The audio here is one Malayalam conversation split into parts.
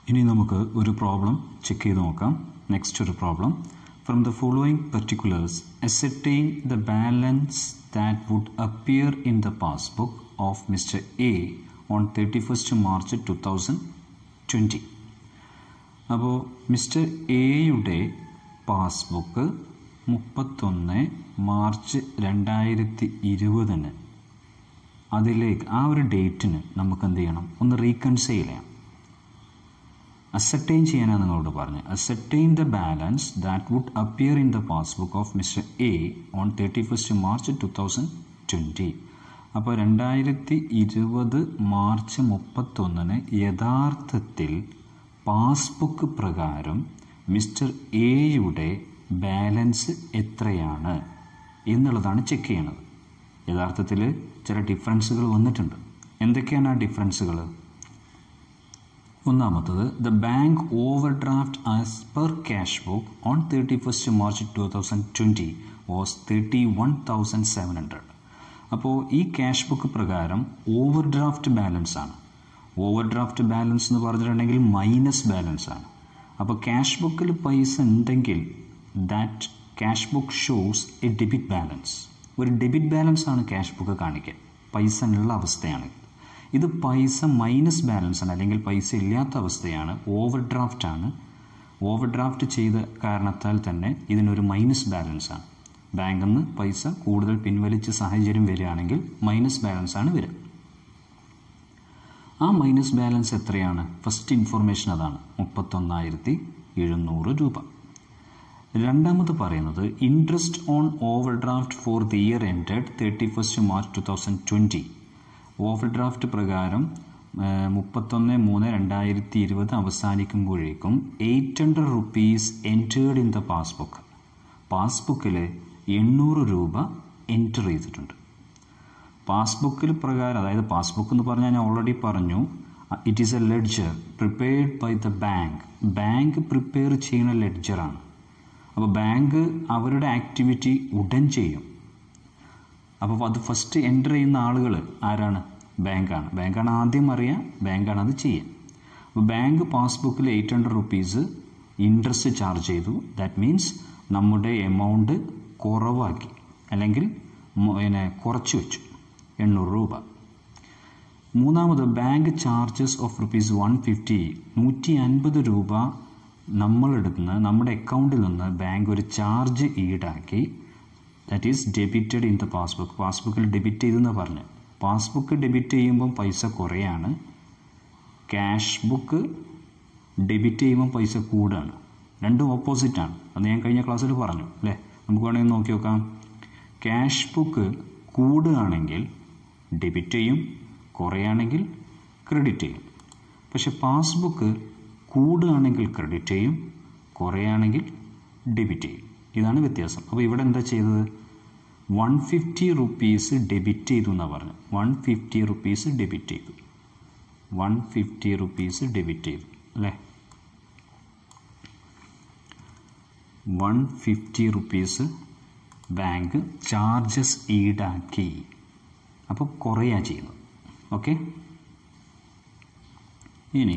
ഇനി നമുക്ക് ഒരു പ്രോബ്ലം ചെക്ക് ചെയ്ത് നോക്കാം നെക്സ്റ്റ് ഒരു problem from the following particulars ascertain the balance that would appear in the passbook of mister A on thirty first March two thousand twenty അപ്പോൾ മിസ്റ്റർ എയുടെ പാസ്ബുക്ക് മുപ്പത്തൊന്ന് മാർച്ച് രണ്ടായിരത്തി ഇരുപതിന് അതിലേക്ക് ആ ഒരു ഡേറ്റിന് നമുക്ക് എന്ത് ചെയ്യണം ഒന്ന് റീകൺസൈൽ ചെയ്യാം അസെറ്റൈൻ ചെയ്യാനാണ് നിങ്ങളോട് പറഞ്ഞത് ascertain the balance that would appear in the passbook of mister A on thirty first March two thousand twenty അപ്പോൾ രണ്ടായിരത്തി ഇരുപത് മാർച്ച് മുപ്പത്തൊന്നിന് യഥാർത്ഥത്തിൽ പാസ്ബുക്ക് പ്രകാരം മിസ്റ്റർ എയുടെ ബാലൻസ് എത്രയാണ് എന്നുള്ളതാണ് ചെക്ക് ചെയ്യണത് യഥാർത്ഥത്തിൽ ചില ഡിഫറൻസുകൾ വന്നിട്ടുണ്ട് എന്തൊക്കെയാണ് ആ ഡിഫറൻസുകൾ ഒന്നാമത്തത് the bank overdraft as per cash book on thirty first March two thousand twenty was thirty one thousand seven hundred അപ്പോൾ ഈ ക്യാഷ് ബുക്ക് പ്രകാരം ഓവർ ഡ്രാഫ്റ്റ് ബാലൻസ് ആണ് ഓവർ ഡ്രാഫ്റ്റ് ബാലൻസ് എന്ന് പറഞ്ഞിട്ടുണ്ടെങ്കിൽ മൈനസ് ബാലൻസ് ആണ് അപ്പോൾ ക്യാഷ് ബുക്കിൽ പൈസ ഉണ്ടെങ്കിൽ that cash book shows a debit balance ഒരു ഡെബിറ്റ് ബാലൻസ് ആണ് ക്യാഷ് ബുക്ക് കാണിക്കുക പൈസ ഉള്ള അവസ്ഥയാണ് ഇത് പൈസ മൈനസ് ബാലൻസ് ആണ് അല്ലെങ്കിൽ പൈസ ഇല്ലാത്ത അവസ്ഥയാണ് ഓവർ ഡ്രാഫ്റ്റ് ആണ് ഓവർ ഡ്രാഫ്റ്റ് ചെയ്ത കാരണത്താൽ തന്നെ ഇതിനൊരു മൈനസ് ബാലൻസ് ആണ് ബാങ്കിൽ നിന്ന് പൈസ കൂടുതൽ പിൻവലിച്ച സാഹചര്യം വരികയാണെങ്കിൽ മൈനസ് ബാലൻസ് ആണ് വരിക ആ മൈനസ് ബാലൻസ് എത്രയാണ് ഫസ്റ്റ് ഇൻഫർമേഷൻ അതാണ് മുപ്പത്തൊന്നായിരത്തി എഴുന്നൂറ് രൂപ രണ്ടാമത് പറയുന്നത് interest on overdraft for the year ended thirty first March two thousand twenty overdraft പ്രകാരം മുപ്പത്തൊന്ന് മൂന്ന് രണ്ടായിരത്തി ഇരുപത് അവസാനിക്കുമ്പോഴേക്കും eight hundred rupees entered in the passbook പാസ്ബുക്കിൽ എണ്ണൂറ് രൂപ എൻറ്റർ ചെയ്തിട്ടുണ്ട് പാസ്ബുക്കിൽ പ്രകാരം അതായത് പാസ്ബുക്ക് എന്ന് പറഞ്ഞാൽ ഞാൻ ഓൾറെഡി പറഞ്ഞു it is a ledger prepared by the bank bank prepare ചെയ്യുന്ന ലെഡ്ജറാണ് അപ്പോൾ ബാങ്ക് അവരുടെ ആക്ടിവിറ്റി ഉടൻ ചെയ്യും അപ്പോൾ അത് ഫസ്റ്റ് എൻ്റർ ചെയ്യുന്ന ആളുകൾ ആരാണ് ബാങ്കാണ് ബാങ്കാണ് ആദ്യം അറിയുക ബാങ്കാണ് അത് ചെയ്യുക അപ്പോൾ ബാങ്ക് പാസ്ബുക്കിൽ eight hundred rupees interest charge ചെയ്തു ദാറ്റ് മീൻസ് നമ്മുടെ എമൗണ്ട് കുറവാക്കി അല്ലെങ്കിൽ പിന്നെ കുറച്ച് വെച്ചു എണ്ണൂറ് രൂപ മൂന്നാമത് bank charges of rupees one fifty നൂറ്റി അൻപത് രൂപ നമ്മളെടുക്കുന്ന നമ്മുടെ അക്കൗണ്ടിൽ നിന്ന് ബാങ്ക് ഒരു ചാർജ് ഈടാക്കി that is debited in the passbook പാസ്ബുക്കിൽ ഡെബിറ്റ് ചെയ്തെന്ന് പറഞ്ഞു പാസ്ബുക്ക് ഡെബിറ്റ് ചെയ്യുമ്പം പൈസ കുറയാണ് ക്യാഷ് ബുക്ക് ഡെബിറ്റ് ചെയ്യുമ്പം പൈസ കൂടുകയാണ് രണ്ടും ഓപ്പോസിറ്റാണ് അത് ഞാൻ കഴിഞ്ഞ ക്ലാസ്സിൽ പറഞ്ഞു അല്ലേ നമുക്ക് വേണമെങ്കിൽ നോക്കി നോക്കാം ക്യാഷ് ബുക്ക് കൂടുകയാണെങ്കിൽ ഡെബിറ്റ് ചെയ്യും കുറയാണെങ്കിൽ ക്രെഡിറ്റ് ചെയ്യും പക്ഷെ പാസ്ബുക്ക് കൂടുകയാണെങ്കിൽ ക്രെഡിറ്റ് ചെയ്യും കുറയാണെങ്കിൽ ഡെബിറ്റ് ചെയ്യും ഇതാണ് വ്യത്യാസം അപ്പോൾ ഇവിടെ എന്താ ചെയ്തത് വൺ ഫിഫ്റ്റി റുപ്പീസ് ഡെബിറ്റ് ചെയ്തു എന്നാണ് പറഞ്ഞു വൺ ഫിഫ്റ്റി റുപ്പീസ് ഡെബിറ്റ് ചെയ്തു വൺ ഫിഫ്റ്റി റുപ്പീസ് ഡെബിറ്റ് ചെയ്തു അല്ലേ one fifty rupees bank charges ഈടാക്കി അപ്പോൾ കുറയാണ് ചെയ്യുന്നത് ഓക്കെ ഇനി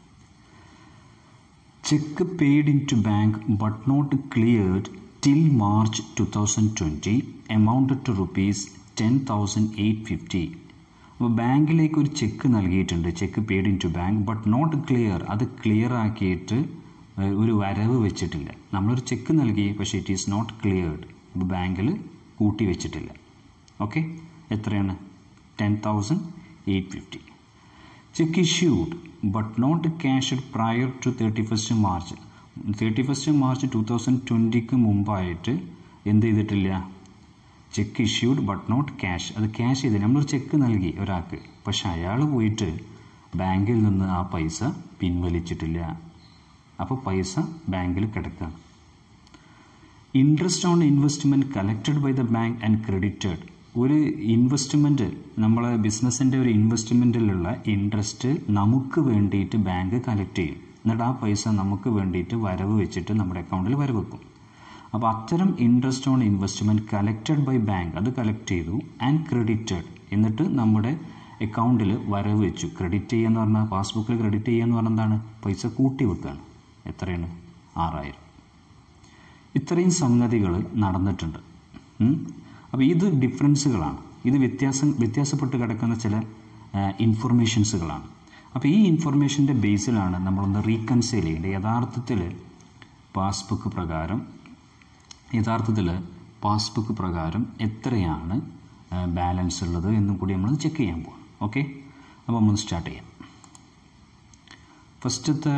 cheque paid into bank but not cleared till March two thousand twenty amounted to rupees ten thousand eight fifty അപ്പോൾ ബാങ്കിലേക്ക് ഒരു ചെക്ക് നൽകിയിട്ടുണ്ട് cheque paid into bank but not clear അത് ക്ലിയർ ആക്കിയിട്ട് ഒരു വരവ് വെച്ചിട്ടില്ല നമ്മളൊരു ചെക്ക് നൽകി പക്ഷേ ഇറ്റ് ഈസ് നോട്ട് ക്ലിയർഡ് അപ്പോൾ ബാങ്കിൽ കൂട്ടി വെച്ചിട്ടില്ല ഓക്കെ എത്രയാണ് ten thousand eight fifty cheque issued but not cashed prior to thirty first March thirty first March two thousand ട്വൻറ്റിക്ക് മുമ്പായിട്ട് എന്ത് ചെയ്തിട്ടില്ല cheque issued but not cash അത് ക്യാഷ് ചെയ്ത് നമ്മളൊരു ചെക്ക് നൽകി ഒരാൾക്ക് പക്ഷെ അയാൾ പോയിട്ട് ബാങ്കിൽ നിന്ന് ആ പൈസ പിൻവലിച്ചിട്ടില്ല അപ്പോൾ പൈസ ബാങ്കിൽ കിടക്കുകയാണ് interest on investment collected by the bank and credited ഒരു ഇൻവെസ്റ്റ്മെൻറ്റ് നമ്മളെ ബിസിനസ്സിൻ്റെ ഒരു ഇൻവെസ്റ്റ്മെൻറ്റിലുള്ള ഇൻട്രസ്റ്റ് നമുക്ക് വേണ്ടിയിട്ട് ബാങ്ക് കളക്ട് ചെയ്യും എന്നിട്ട് ആ പൈസ നമുക്ക് വേണ്ടിയിട്ട് വരവ് വെച്ചിട്ട് നമ്മുടെ അക്കൗണ്ടിൽ വരവ് വെക്കും അപ്പോൾ അത്തരം interest on investment collected by bank അത് കളക്ട് ചെയ്തു ആൻഡ് ക്രെഡിറ്റഡ് എന്നിട്ട് നമ്മുടെ അക്കൗണ്ടിൽ വരവ് വെച്ചു ക്രെഡിറ്റ് ചെയ്യുക എന്ന് പറഞ്ഞാൽ പാസ്ബുക്കിൽ ക്രെഡിറ്റ് ചെയ്യുക എന്ന് പറഞ്ഞാൽ എന്താണ് പൈസ കൂട്ടി വെക്കുകയാണ് എത്രയാണ് ആറായിരം ഇത്രയും സംഗതികൾ നടന്നിട്ടുണ്ട് അപ്പോൾ ഇത് ഡിഫറൻസുകളാണ് ഇത് വ്യത്യാസം വ്യത്യാസപ്പെട്ട് കിടക്കുന്ന ചില ഇൻഫർമേഷൻസുകളാണ് അപ്പോൾ ഈ ഇൻഫർമേഷൻ്റെ ബേസിലാണ് നമ്മളൊന്ന് റീകൺസൈൽ ചെയ്യേണ്ടത് യഥാർത്ഥത്തിൽ പാസ്ബുക്ക് പ്രകാരം യഥാർത്ഥത്തിൽ പാസ്ബുക്ക് പ്രകാരം എത്രയാണ് ബാലൻസ് ഉള്ളത് എന്നും കൂടി നമ്മൾ ചെക്ക് ചെയ്യാൻ പോകാം ഓക്കെ അപ്പോൾ നമ്മൾ സ്റ്റാർട്ട് ചെയ്യാം ഫസ്റ്റത്തെ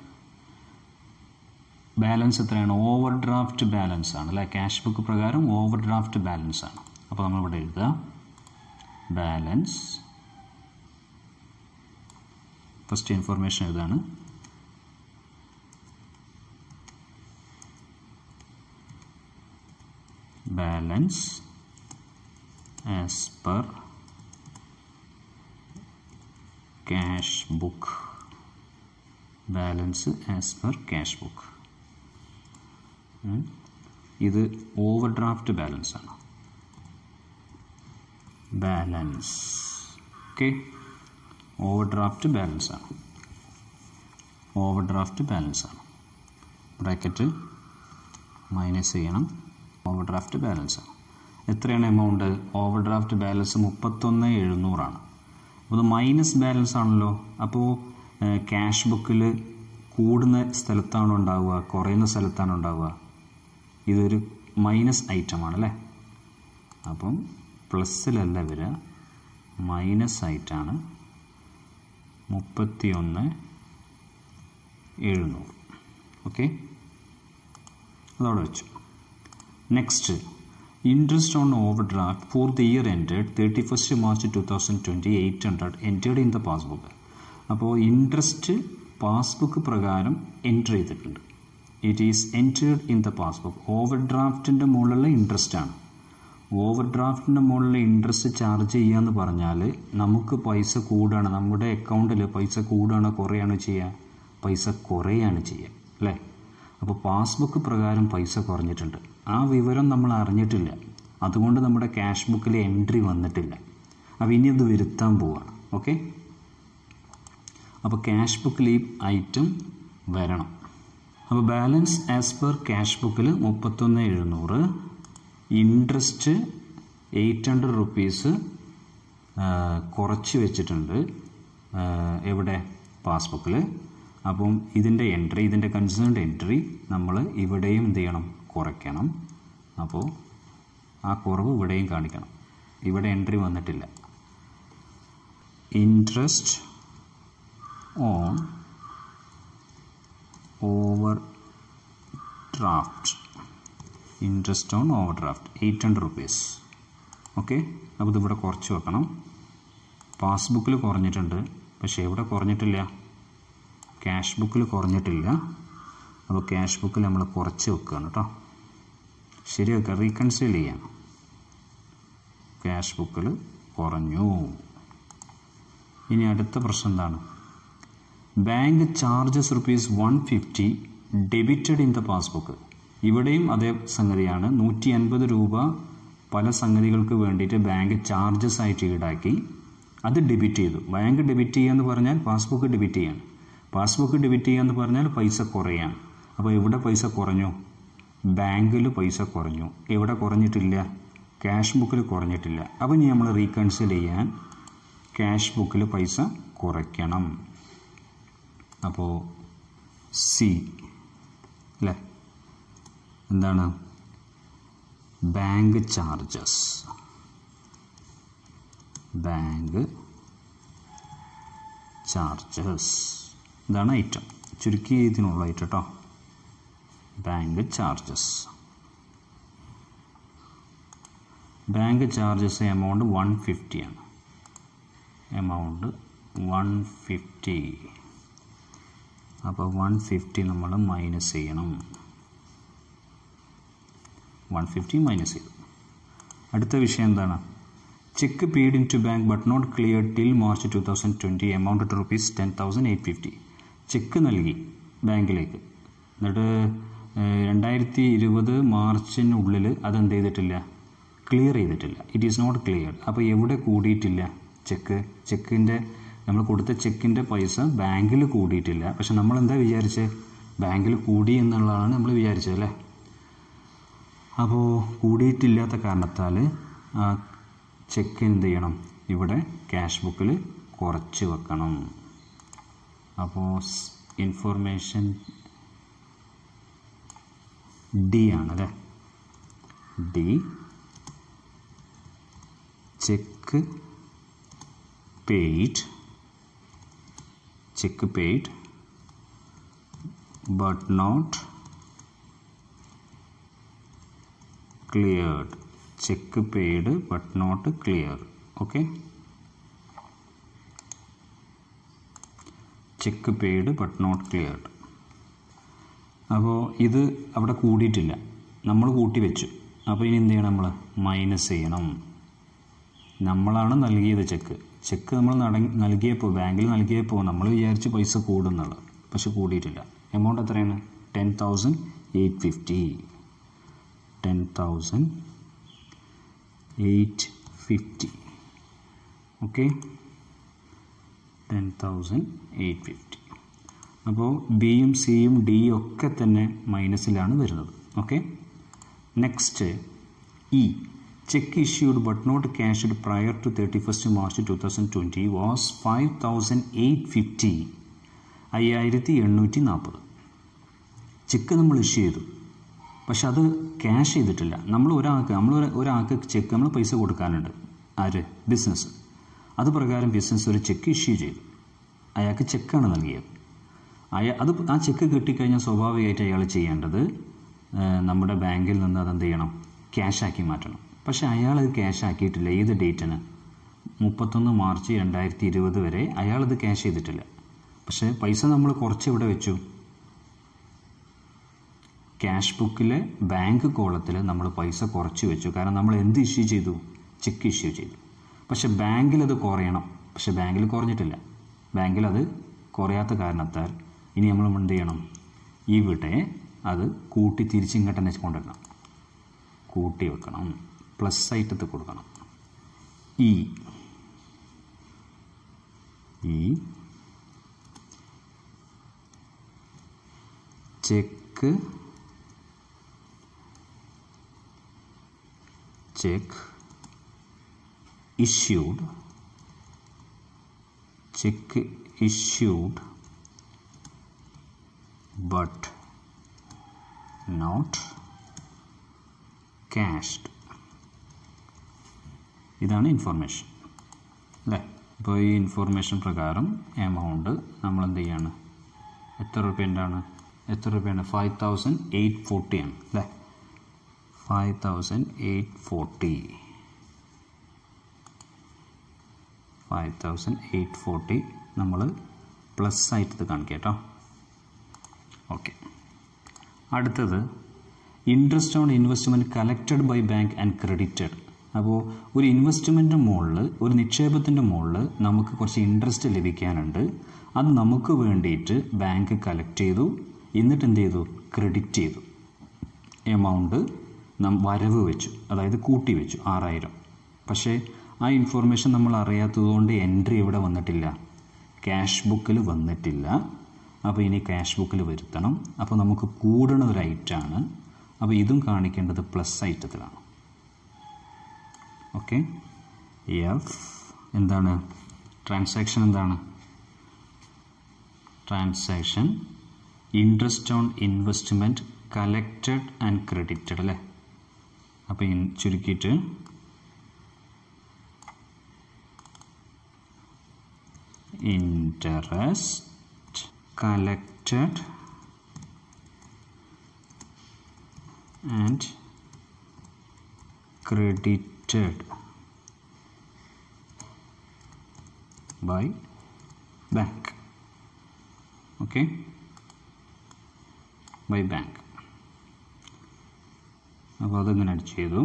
ബാലൻസ് എത്രയാണ് ഓവർ ഡ്രാഫ്റ്റ് ബാലൻസ് ആണ് അല്ലെ ക്യാഷ് ബുക്ക് പ്രകാരം ഓവർ ഡ്രാഫ്റ്റ് ബാലൻസ് ആണ് അപ്പോൾ നമ്മളിവിടെ എഴുതുക ബാലൻസ് ഫസ്റ്റ് ഇൻഫർമേഷൻ എഴുതാണ് balance as per cash book balance as per cash book ഇത് ഓവർ ഡ്രാഫ്റ്റ് ബാലൻസ് ആണ് balance okay overdraft balance ആണ് ഓവർ ഡ്രാഫ്റ്റ് ബാലൻസ് ആണ് ബ്രാക്കറ്റ് മൈനസ് ചെയ്യണം ഓവർ ഡ്രാഫ്റ്റ് ബാലൻസ് ആണ് എത്രയാണ് എമൗണ്ട് ഓവർ ഡ്രാഫ്റ്റ് ബാലൻസ് മുപ്പത്തൊന്ന് എഴുന്നൂറാണ് അപ്പോൾ ഇത് മൈനസ് ബാലൻസ് ആണല്ലോ അപ്പോൾ ക്യാഷ് ബുക്കിൽ കൂടുന്ന സ്ഥലത്താണോ ഉണ്ടാവുക കുറയുന്ന സ്ഥലത്താണോ ഉണ്ടാവുക ഇതൊരു മൈനസ് ഐറ്റമാണ് അല്ലേ അപ്പം പ്ലസ്സിലല്ല വരിക മൈനസ് ആയിട്ടാണ് മുപ്പത്തി ഒന്ന് എഴുന്നൂറ് ഓക്കെ അതവിടെ വെച്ചു next interest on overdraft for the year ended thirty first March two thousand twenty eight hundred entered in the passbook അപ്പോൾ ഇൻട്രസ്റ്റ് പാസ്ബുക്ക് പ്രകാരം എൻറ്റർ ചെയ്തിട്ടുണ്ട് it is entered in the passbook ഓവർ ഡ്രാഫ്റ്റിൻ്റെ മുകളിലുള്ള ഇൻട്രസ്റ്റ് ആണ് ഓവർ ഡ്രാഫ്റ്റിൻ്റെ മുകളിൽ ഇൻട്രസ്റ്റ് ചാർജ് ചെയ്യുക എന്ന് പറഞ്ഞാൽ നമുക്ക് പൈസ കൂടുകയാണ് നമ്മുടെ അക്കൗണ്ടിൽ പൈസ കൂടുകയാണോ കുറയാണോ ചെയ്യുക പൈസ കുറയാണ് ചെയ്യുക അല്ലേ അപ്പോൾ പാസ്ബുക്ക് പ്രകാരം പൈസ കുറഞ്ഞിട്ടുണ്ട് ആ വിവരം നമ്മൾ അറിഞ്ഞിട്ടില്ല അതുകൊണ്ട് നമ്മുടെ ക്യാഷ് ബുക്കിൽ എൻട്രി വന്നിട്ടില്ല അപ്പോൾ ഇനി അത് വരുത്താൻ പോവുകയാണ് ഓക്കെ അപ്പോൾ ക്യാഷ് ബുക്കിൽ ഈ ഐറ്റം വരണം അപ്പോൾ ബാലൻസ് ആസ് പെർ ക്യാഷ് ബുക്കിൽ മുപ്പത്തൊന്ന് എഴുന്നൂറ് ഇൻട്രസ്റ്റ് എയ്റ്റ് ഹൺഡ്രഡ് റുപ്പീസ് കുറച്ച് വെച്ചിട്ടുണ്ട് എവിടെ പാസ്ബുക്കിൽ അപ്പം ഇതിൻ്റെ എൻട്രി ഇതിൻ്റെ കൺസേൺഡ് എൻട്രി നമ്മൾ ഇവിടെയും എന്ത് ചെയ്യണം കുറയ്ക്കണം അപ്പോൾ ആ കുറവ് ഇവിടെയും കാണിക്കണം ഇവിടെ എൻട്രി വന്നിട്ടില്ല interest on overdraft interest on overdraft eight hundred rupees okay അപ്പോൾ ഇതിവിടെ കുറച്ച് വെക്കണം പാസ്ബുക്കിൽ കുറഞ്ഞിട്ടുണ്ട് പക്ഷേ ഇവിടെ കുറഞ്ഞിട്ടില്ല ക്യാഷ് ബുക്കിൽ കുറഞ്ഞിട്ടില്ല അപ്പോൾ ക്യാഷ് ബുക്കിൽ നമ്മൾ കുറച്ച് വെക്കുകയാണ് കേട്ടോ ശരി വെക്കുക റീകൺസൈൽ ചെയ്യാം ക്യാഷ് ബുക്കിൽ കുറഞ്ഞു ഇനി അടുത്ത പ്രശ്നം എന്താണ് bank charges rupees one fifty debited in the passbook ഇവിടെയും അതേ സംഗതിയാണ് നൂറ്റി അൻപത് രൂപ പല സംഗതികൾക്ക് വേണ്ടിയിട്ട് ബാങ്ക് ചാർജസ് ആയിട്ട് ഈടാക്കി അത് ഡെബിറ്റ് ചെയ്തു ബാങ്ക് ഡെബിറ്റ് ചെയ്യുക എന്ന് പറഞ്ഞാൽ പാസ്ബുക്ക് ഡെബിറ്റ് ചെയ്യാണ് പാസ്ബുക്ക് ഡെബിറ്റ് ചെയ്യുക എന്ന് പറഞ്ഞാൽ പൈസ കുറയാണ് അപ്പോൾ എവിടെ പൈസ കുറഞ്ഞു ബാങ്കിൽ പൈസ കുറഞ്ഞു എവിടെ കുറഞ്ഞിട്ടില്ല ക്യാഷ് ബുക്കിൽ കുറഞ്ഞിട്ടില്ല അപ്പോൾ ഇനി നമ്മൾ റീകൺസിൽ ചെയ്യാൻ ക്യാഷ് ബുക്കിൽ പൈസ കുറയ്ക്കണം അപ്പോൾ സി അല്ലേ എന്താണ് ബാങ്ക് ചാർജസ് ബാങ്ക് ചാർജസ് ഇതാണ് ഐറ്റം ചുരുക്കി ഇതിനുള്ള ഐറ്റം കേട്ടോ bank charges bank charges amount one ഫിഫ്റ്റിയാണ് എമൗണ്ട് വൺ ഫിഫ്റ്റി അപ്പോൾ വൺ ഫിഫ്റ്റി നമ്മൾ മൈനസ് ചെയ്യണം വൺ ഫിഫ്റ്റി മൈനസ് ചെയ്തു അടുത്ത വിഷയം എന്താണ് cheque paid into bank but not clear till March two thousand twenty amount to rupees ten thousand eight fifty cheque നൽകി ബാങ്കിലേക്ക് എന്നിട്ട് രണ്ടായിരത്തി ഇരുപത് മാർച്ചിനുള്ളിൽ അതെന്ത് ചെയ്തിട്ടില്ല ക്ലിയർ ചെയ്തിട്ടില്ല ഇറ്റ് ഈസ് നോട്ട് ക്ലിയർ അപ്പോൾ എവിടെ കൂടിയിട്ടില്ല ചെക്ക് ചെക്കിൻ്റെ നമ്മൾ കൊടുത്ത ചെക്കിൻ്റെ പൈസ ബാങ്കിൽ കൂടിയിട്ടില്ല പക്ഷെ നമ്മൾ എന്താ വിചാരിച്ചത് ബാങ്കിൽ കൂടി എന്നുള്ളതാണ് നമ്മൾ വിചാരിച്ചത് അല്ലേ അപ്പോൾ കൂടിയിട്ടില്ലാത്ത കാരണത്താൽ ആ ചെക്ക് എന്ത് ചെയ്യണം ഇവിടെ ക്യാഷ് ബുക്കിൽ കുറച്ച് വെക്കണം അപ്പോൾ ഇൻഫർമേഷൻ ഡി ആണ് അല്ലേ D cheque paid cheque paid but not cleared check paid but not clear okay cheque paid but not cleared അപ്പോൾ ഇത് അവിടെ കൂടിയിട്ടില്ല നമ്മൾ കൂട്ടി വെച്ചു അപ്പോൾ ഇനി എന്ത് ചെയ്യണം നമ്മൾ മൈനസ് ചെയ്യണം നമ്മളാണ് നൽകിയത് ചെക്ക് ചെക്ക് നമ്മൾ നട നൽകിയപ്പോൾ ബാങ്കിൽ നൽകിയപ്പോൾ നമ്മൾ വിചാരിച്ച് പൈസ കൂടുന്നുള്ളത് പക്ഷെ കൂടിയിട്ടില്ല എമൗണ്ട് എത്രയാണ് ten thousand eight fifty ten thousand eight fifty okay ten thousand eight fifty അപ്പോൾ ബിയും സിയും ഡിയും ഒക്കെ തന്നെ മൈനസിലാണ് വരുന്നത് okay next E cheque issued but not cashed prior to thirty first March two thousand twenty was five thousand eight fifty അയ്യായിരത്തി എണ്ണൂറ്റി നാൽപ്പത് ചെക്ക് നമ്മൾ ഇഷ്യൂ ചെയ്തു പക്ഷെ അത് ക്യാഷ് ചെയ്തിട്ടില്ല നമ്മൾ ഒരാൾക്ക് നമ്മൾ ഒരു- ഒരാൾക്ക് ചെക്ക് നമ്മൾ പൈസ കൊടുക്കാനുണ്ട് ആര് ബിസിനസ് അത് പ്രകാരം ബിസിനസ് ഒരു ചെക്ക് ഇഷ്യൂ ചെയ്തു അയാൾക്ക് ചെക്കാണ് നൽകിയത് അയാ അത് ആ ചെക്ക് കിട്ടിക്കഴിഞ്ഞാൽ സ്വാഭാവികമായിട്ട് അയാൾ ചെയ്യേണ്ടത് ആ, നമ്മുടെ ബാങ്കിൽ നിന്ന് അതെന്ത് ചെയ്യണം ക്യാഷാക്കി മാറ്റണം പക്ഷെ അയാൾ അത് ക്യാഷ് ആക്കിയിട്ടില്ല ഏത് ഡേറ്റിന് മുപ്പത്തൊന്ന് മാർച്ച് രണ്ടായിരത്തി ഇരുപത് വരെ അയാളത് ക്യാഷ് ചെയ്തിട്ടില്ല പക്ഷേ പൈസ നമ്മൾ കുറച്ച് ഇവിടെ വെച്ചു ക്യാഷ് ബുക്കിലെ ബാങ്ക് കോളത്തിൽ നമ്മൾ പൈസ കുറച്ച് വെച്ചു കാരണം നമ്മൾ എന്ത് ഇഷ്യൂ ചെയ്തു ചെക്ക് ഇഷ്യൂ ചെയ്തു പക്ഷെ ബാങ്കിൽ അത് കുറയണം പക്ഷെ ബാങ്കിൽ കുറഞ്ഞിട്ടില്ല ബാങ്കിൽ അത് കുറയാത്ത കാരണത്താൽ ഇനി നമ്മൾ എന്ത് ചെയ്യണം ഇവിടെ അത് കൂട്ടി തിരിച്ചിങ്ങോട്ട് തന്നെ കൊണ്ടുവരണം കൂട്ടി വെക്കണം പ്ലസ് ആയിട്ട് കൊടുക്കണം ഇ ഈ cheque cheque issued check issued but not cashed ഇതാണ് ഇൻഫോർമേഷൻ അല്ലേ ഇപ്പോൾ ഈ ഇൻഫോർമേഷൻ പ്രകാരം എമൗണ്ട് നമ്മൾ എന്ത് ചെയ്യാണ് എത്ര റുപ്യൻ്റെ ആണ് എത്ര റുപ്യാണ് ഫൈവ് തൗസൻഡ് എയ്റ്റ് ഫോർട്ടി ആണ് അല്ലേ five thousand eight forty five thousand eight forty നമ്മൾ പ്ലസ് ആയിട്ട് ഇത് കാണിക്കാം കേട്ടോ ഓക്കെ അടുത്തത് interest on investment collected by bank and credited അപ്പോൾ ഒരു ഇൻവെസ്റ്റ്മെൻറ്റിൻ്റെ മുകളിൽ ഒരു നിക്ഷേപത്തിൻ്റെ മുകളിൽ നമുക്ക് കുറച്ച് ഇൻട്രസ്റ്റ് ലഭിക്കാനുണ്ട് അത് നമുക്ക് വേണ്ടിയിട്ട് ബാങ്ക് കളക്ട് ചെയ്തു എന്നിട്ട് എന്ത് ചെയ്തു ക്രെഡിറ്റ് ചെയ്തു എമൗണ്ട് നം വരവ് വെച്ചു അതായത് കൂട്ടി വെച്ചു ആറായിരം പക്ഷേ ആ ഇൻഫോർമേഷൻ നമ്മൾ അറിയാത്തതുകൊണ്ട് എൻട്രി ഇവിടെ വന്നിട്ടില്ല ക്യാഷ് ബുക്കിൽ വന്നിട്ടില്ല അപ്പോൾ ഇനി ക്യാഷ് ബുക്കിൽ വരുത്തണം അപ്പോൾ നമുക്ക് കൂടണ ഒരു ഐറ്റമാണ് അപ്പോൾ ഇതും കാണിക്കേണ്ടത് പ്ലസ് ഐറ്റത്തിലാണ് ഓക്കെ എഫ് എന്താണ് ട്രാൻസാക്ഷൻ എന്താണ് transaction interest on investment collected and credited അല്ലേ അപ്പോൾ ഇൻ ചുരുക്കിയിട്ട് interest collected and credited by bank okay by bank അപ്പോൾ അതിങ്ങനെ അടിച്ച് ചെയ്തു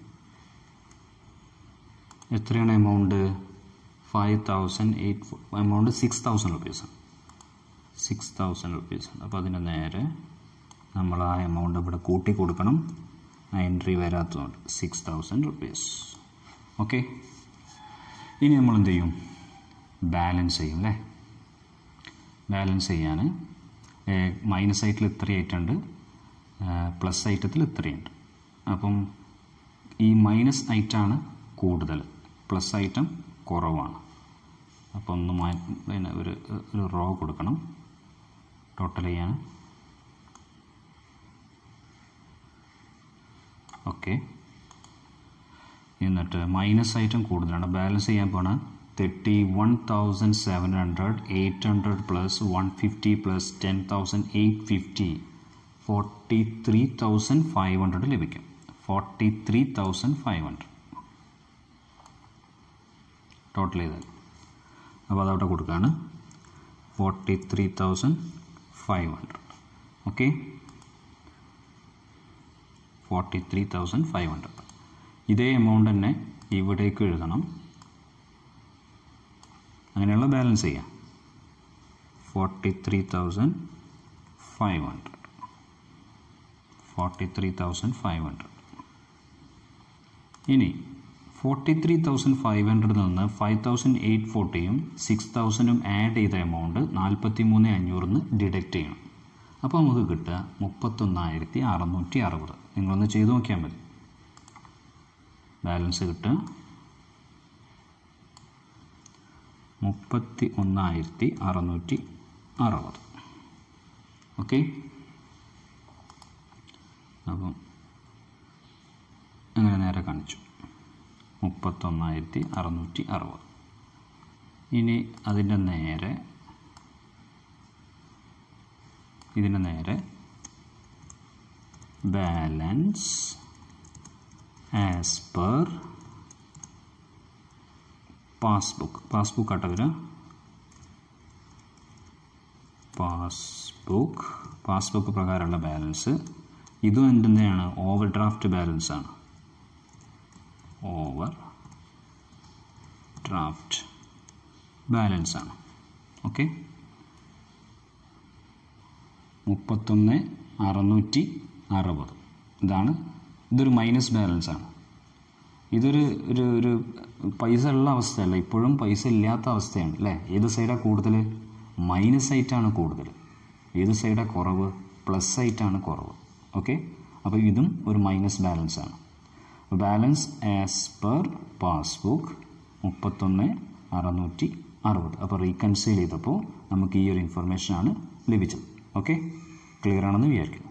എത്രയാണ് amount five thousand eight amount six thousand rupees six thousand rupees അപ്പോൾ അതിന് നേരെ നമ്മൾ ആ എമൗണ്ട് ഇവിടെ കൂട്ടി കൊടുക്കണം ആ എൻട്രി വരാത്തതുകൊണ്ട് സിക്സ് തൗസൻഡ് റുപ്പീസ് ഓക്കെ ഇനി നമ്മൾ എന്ത് ചെയ്യും ബാലൻസ് ചെയ്യും അല്ലേ ബാലൻസ് ചെയ്യാൻ മൈനസ് ഐറ്റത്തിൽ ഇത്രയായിട്ടുണ്ട് പ്ലസ് ഐറ്റത്തിൽ ഇത്രയുണ്ട് അപ്പം ഈ മൈനസ് ഐറ്റാണ് കൂടുതൽ പ്ലസ് ഐറ്റം കുറവാണ് അപ്പോൾ ഒന്ന് മാ പിന്നെ ഒരു ഒരു റോ കൊടുക്കണം ടോട്ടൽ ചെയ്യാൻ ഓക്കെ എന്നിട്ട് മൈനസ് ഐറ്റം കൂടുതലാണ് ബാലൻസ് ചെയ്യാൻ പോണ thirty one thousand seven hundred eight hundred plus one fifty plus ten thousand eight fifty forty three thousand five hundred ലഭിക്കും forty three thousand five hundred total ചെയ്താൽ അപ്പോൾ അതവിടെ കൊടുക്കുകയാണ് forty three thousand five hundred okay forty three thousand five hundred ഇതേ എമൗണ്ട് തന്നെ ഇവിടേക്ക് എഴുതണം അങ്ങനെയുള്ള ബാലൻസ് ചെയ്യാം forty three thousand five hundred forty three thousand five hundred ഇനി ഫോർട്ടി ത്രീ തൗസൻഡ് ഫൈവ് ഹൺഡ്രഡിൽ നിന്ന് ഫൈവ് തൗസൻഡ് എയ്റ്റ് ഫോർട്ടിയും സിക്സ് തൗസൻഡും ആഡ് ചെയ്ത എമൗണ്ട് നാൽപ്പത്തി മൂന്ന് അഞ്ഞൂറിൽ നിന്ന് ഡിഡക്റ്റ് ചെയ്യണം അപ്പോൾ നമുക്ക് കിട്ടുക മുപ്പത്തൊന്നായിരത്തി അറുന്നൂറ്റി അറുപത് നിങ്ങളൊന്ന് ചെയ്തു നോക്കിയാൽ മതി ബാലൻസ് കിട്ടുക മുപ്പത്തി ഒന്നായിരത്തി അറുന്നൂറ്റി അറുപത് ഓക്കെ അപ്പം അങ്ങനെ നേരെ കാണിച്ചു മുപ്പത്തൊന്നായിരത്തി അറുന്നൂറ്റി അറുപത് ഇനി അതിൻ്റെ നേരെ ഇതിന് നേരെ balance as per passbook passbook auto വരിക പാസ്ബുക്ക് പാസ്ബുക്ക് പ്രകാരമുള്ള ബാലൻസ് ഇതും എന്തിൻ്റെയാണ് ഓവർ ഡ്രാഫ്റ്റ് ബാലൻസ് ആണ് ഓവർ ഡ്രാഫ്റ്റ് ബാലൻസ് ആണ് ഓക്കെ മുപ്പത്തൊന്ന് അറുന്നൂറ്റി അറുപത് ഇതാണ് ഇതൊരു മൈനസ് ബാലൻസ് ആണ് ഇതൊരു ഒരു ഒരു പൈസ ഉള്ള അവസ്ഥയല്ല ഇപ്പോഴും പൈസ ഇല്ലാത്ത അവസ്ഥയാണ് അല്ലേ ഏത് സൈഡാണ് കൂടുതൽ മൈനസ് ആയിട്ടാണ് കൂടുതൽ ഏത് സൈഡാണ് കുറവ് പ്ലസ് ആയിട്ടാണ് കുറവ് ഓക്കെ അപ്പോൾ ഇതും ഒരു മൈനസ് ബാലൻസ് ആണ് ബാലൻസ് ആസ് പെർ പാസ്ബുക്ക് മുപ്പത്തൊന്ന് അറുന്നൂറ്റി അറുപത് അപ്പോൾ റീകൺസൈൽ ചെയ്തപ്പോൾ നമുക്ക് ഈ ഒരു ഇൻഫർമേഷനാണ് ലഭിച്ചത് ഓക്കെ ക്ലിയർ ആണെന്ന് വിചാരിക്കും